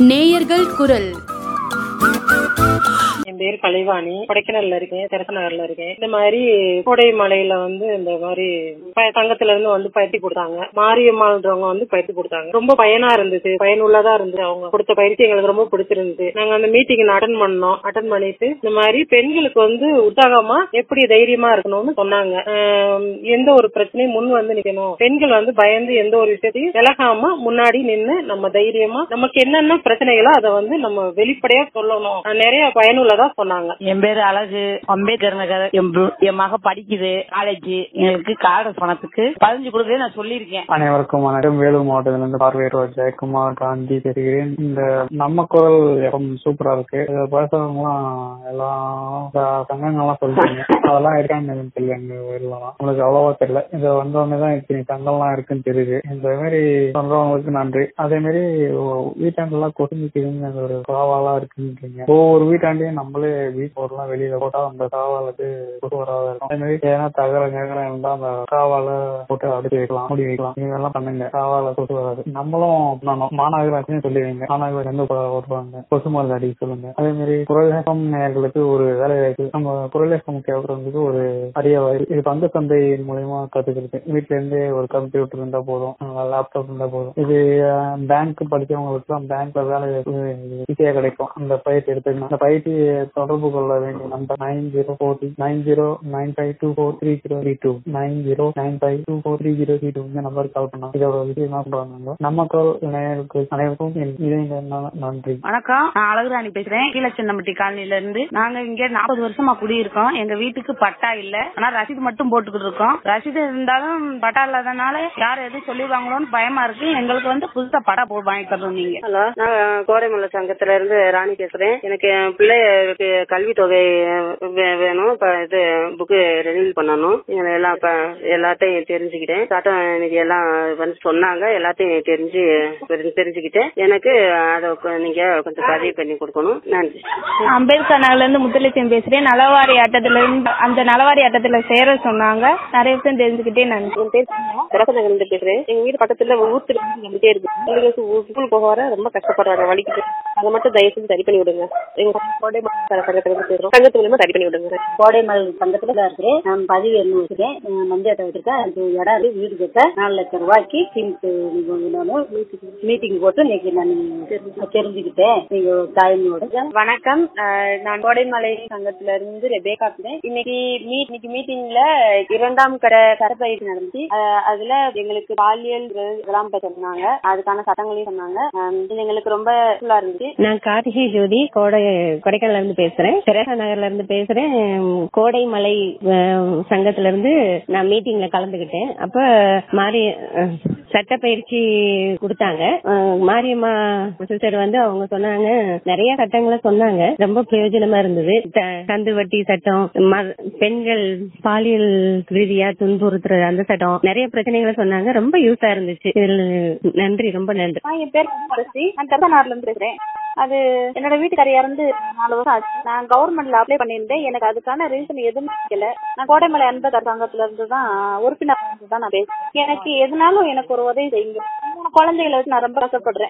நேயர்கள் குரல் என் பேர் கலைவாணி கொடைக்கானல்ல இருக்கேன் திறக்க நகர்ல இருக்கேன் இந்த மாதிரி கோடை மலையில வந்து இந்த மாதிரி ப- தங்கத்துல இருந்து வந்து பயிற்சி கொடுத்தாங்க மாரியம்மாள்ன்றவங்க வந்து பயிற்சி கொடுத்தாங்க ரொம்ப பயனா இருந்துச்சு பயனுள்ளதா இருந்துச்சு அவங்க கொடுத்த பயிற்சி எங்களுக்கு ரொம்ப பிடிச்சிருந்துச்சு நாங்க அந்த மீட்டிங் அட்டன் பண்ணோம் அட்டன் பண்ணிட்டு இந்த மாதிரி பெண்களுக்கு வந்து உற்சாகமா எப்படி தைரியமா இருக்கணும்னு சொன்னாங்க ஆம், எந்த ஒரு பிரச்சனையும் முன் வந்து நிக்கணும் பெண்கள் வந்து பயந்து எந்த ஒரு விஷயத்தையும் விலகாம முன்னாடி நின்னு நம்ம தைரியமா நமக்கு என்னென்ன பிரச்சனைகளோ அதை வந்து நம்ம வெளிப்படையா சொல்லணும் அஹ் நிறைய பயனுள்ளதா சொன்னாங்க என் பேரு அழகு அம்பேத்கர் நகர் என் பு- என் மக படிக்குது காலேஜ் எங்களுக்கு காடு பணத்துக்கு பதினஞ்சு கொடுக்குறது நான் சொல்லியிருக்கேன் அனைவருக்கும் வணக்கம் வேலூர் மாவட்டத்திலிருந்து பார்வையர் ஜெயக்குமார் காந்தி பேசுகிறேன் இந்த நம்ம குரல் எஃப்எம் சூப்பரா இருக்கு இதை பேசுறவங்களாம் எல்லாம் ச- சங்கங்கள்லாம் சொல்றீங்க அதெல்லாம் இருக்கான்னு எனக்கு தெரியல எங்க ஊர்லலாம் உங்களுக்கு அவ்வளவா தெரியல இதை வந்தவொடனே தான் இத்தனை சங்கம்லாம் இருக்குன்னு தெரியுது இந்த மாதிரி சொல்றவங்களுக்கு நன்றி அதே மாதிரி வீட்டாண்டெல்லாம் கொசுமிக்குதுன்னு அந்த ஒரு காவாலாம் இருக்குன்றீங்க ஒவ்வொரு வீட்டாண்டையும் நம்மளே வீட்டு போர்லாம் வெளியில போட்டா அந்த காவாலுக்கு கொசு வராத இருக்கும் அதே மாதிரி ஏன்னா தகரம் கேகரம் இருந்தா அந்த காவால போட்டு அடிச்சு வைக்கலாம் மூடி வைக்கலாம் இதெல்லாம் பண்ணுங்க காவால கொசு வராது நம்மளும் பண்ணணும் மாநகராட்சியும் சொல்லி வைங்க மாநகராட்சி வந்து வருவாங்க கொசு மருந்து அடிக்க சொல்லுங்க அதே மாதிரி குரலேசம் நேயர்களுக்கு ஒரு வேலை வாய்ப்பு நம்ம குரலேசம் கேட்கறதுக்கு ஒரு அரிய வாய்ப்பு இது பங்கு சந்தை மூலியமா கத்துக்கிறது வீட்ல இருந்தே ஒரு கம்ப்யூட்டர் இருந்தா போதும் லேப்டாப் இருந்தா போதும் இது பேங்க் படிச்சவங்களுக்கு தான் பேங்க்ல வேலை ஈஸியா கிடைக்கும் அந்த பயிற்சி எடுத்துக்கணும் அந்த பயிற்சி தொடர்பு கொள்ள வேண்டிய number nine zero four nine zero nine five two four three zero three two nine zero nine five two four three zero three two இந்த நம்பருக்கு கால் பண்ணலாம் இதோட விஷயம் என்ன பண்றாங்க நம்ம குரல் நேயர்களுக்கு அனைவருக்கும் என் இதய நன்றி வணக்கம் நான் அழகுராணி பேசுறேன் கீழச்சந்தம்பட்டி காலனில இருந்து நாங்க இங்க நாற்பது வருஷமா குடியிருக்கோம் எங்க வீட்டுக்கு பட்டா இல்ல ஆனா ரசீது மட்டும் போட்டுக்கிட்டு இருக்கோம் ரசீது இருந்தாலும் பட்டா இல்லாதனால யார் எதுவும் சொல்லிடுவாங்களோன்னு பயமா இருக்கு எங்களுக்கு வந்து புதுசா பட்டா போட்டு வாங்கி தரணும் நீங்க ஹலோ நான் கோடைமல்ல சங்கத்துல இருந்து ராணி பேசுறேன் எனக்கு என் பிள்ளைக்கு கல்வி தொகை வே- வேணும் இப்ப இது புக்கு ரெனியூல் பண்ணணும் இதுல எல்லாம் இப்ப எல்லாத்தையும் தெரிஞ்சுக்கிட்டேன் சட்டம் எனக்கு எல்லாம் வந்து சொன்னாங்க எல்லாத்தையும் தெரிஞ்சு தெரிஞ்சுக்கிட்டேன் எனக்கு அதை கொ- நீங்க கொஞ்சம் பதிவு பண்ணி கொடுக்கணும் நன்றி அம்பேத்கர் நகர்ல இருந்து முத்துலட்சுமி பேசுறேன் நலவாரி ஆட்டத்துல இருந்து அந்த நலவாரி ஆட்டத்துல சேர சொன்னாங்க நிறைய விஷயம் தெரிஞ்சுக்கிட்டே நான் என் பேர் திறக்கநகர் இருந்து பேசுறேன் எங்க வீடு பக்கத்துல ஊர் திருப்பி வந்துட்டே இருக்கு பிள்ளைங்க ஸ்கூல் போக வர ரொம்ப கஷ்டப்படுறாங்க வலிக்குது அதை மட்டும் தயவு செஞ்சு சரி பண்ணி விடுங்க எங்க கோடை சங்கத்துல இருந்து பேசுறோம் சங்கத்து மூலியமா சரி பண்ணி விடுங்க கோடைமல் சங்கத்துல தான் இருக்கிறேன் நான் பதிவு என்ன வச்சிருக்கேன் நான் மஞ்சள் வச்சிருக்கேன் அதுக்கு இடம் இருக்கு வீடு கட்ட நாலு லட்சம் ரூபாய்க்கு மீட்டிங் போட்டு இன்னைக்கு நான் தெரிஞ்சுக்கிட்டேன் நீங்க தாய்மையோட வணக்கம் அஹ் நான் கோடைமலை சங்கத்துல இருந்து ரெபேகா பேசுறேன் இன்னைக்கு மீட் இன்னைக்கு மீட்டிங்ல இரண்டாம் கட சரப்பயிற்சி நடந்துச்சு அஹ் அதுல எங்களுக்கு பாலியல் இதெல்லாம் பத்தி சொன்னாங்க அதுக்கான சட்டங்களையும் சொன்னாங்க அஹ் இது எங்களுக்கு ரொம்ப ஃபுல்லா இருந்துச்சு நான் கார்த்திகை ஜோதி கோடை கொடைக்கானல்ல இருந்து பேசுறேன் தெரசா நகர்ல இருந்து பேசுறேன் கோடை மலை அஹ், சங்கத்துல இருந்து நான் மீட்டிங்ல கலந்துகிட்டேன் அப்ப மாறி அஹ், சட்டப்பயிற்சி கொடுத்தாங்க அஹ், மாரியம்மா சிஸ்டர் வந்து அவங்க சொன்னாங்க நிறைய சட்டங்களை சொன்னாங்க ரொம்ப பிரயோஜனமா இருந்தது த- கந்து வட்டி சட்டம் ம- பெண்கள் பாலியல் ரீதியா துன்புறுத்துற அந்த சட்டம் நிறைய பிரச்சனைகளை சொன்னாங்க ரொம்ப யூஸா இருந்துச்சு இதில் நன்றி ரொம்ப நன்றி நான் என் பேர் அரசி நான் தெப்பநாடுல இருந்து பேசுறேன் அது என்னோட வீட்டுக்கார இறந்து நாலு வருஷம் ஆச்சு நான் கவர்மெண்ட்ல அப்ளை பண்ணியிருந்தேன் எனக்கு அதுக்கான ரீசன் எதுவும் தெரியல நான் கோடைமலை அன்பதர் சங்கத்துல இருந்து தான் உறுப்பினர் இருந்து தான் நான் பேசுறேன் எனக்கு எதுனாலும் எனக்கு ஒரு உதவி செய்யுங்க மூணு குழந்தைகளை வச்சு நான் ரொம்ப கஷ்டப்படுறேன்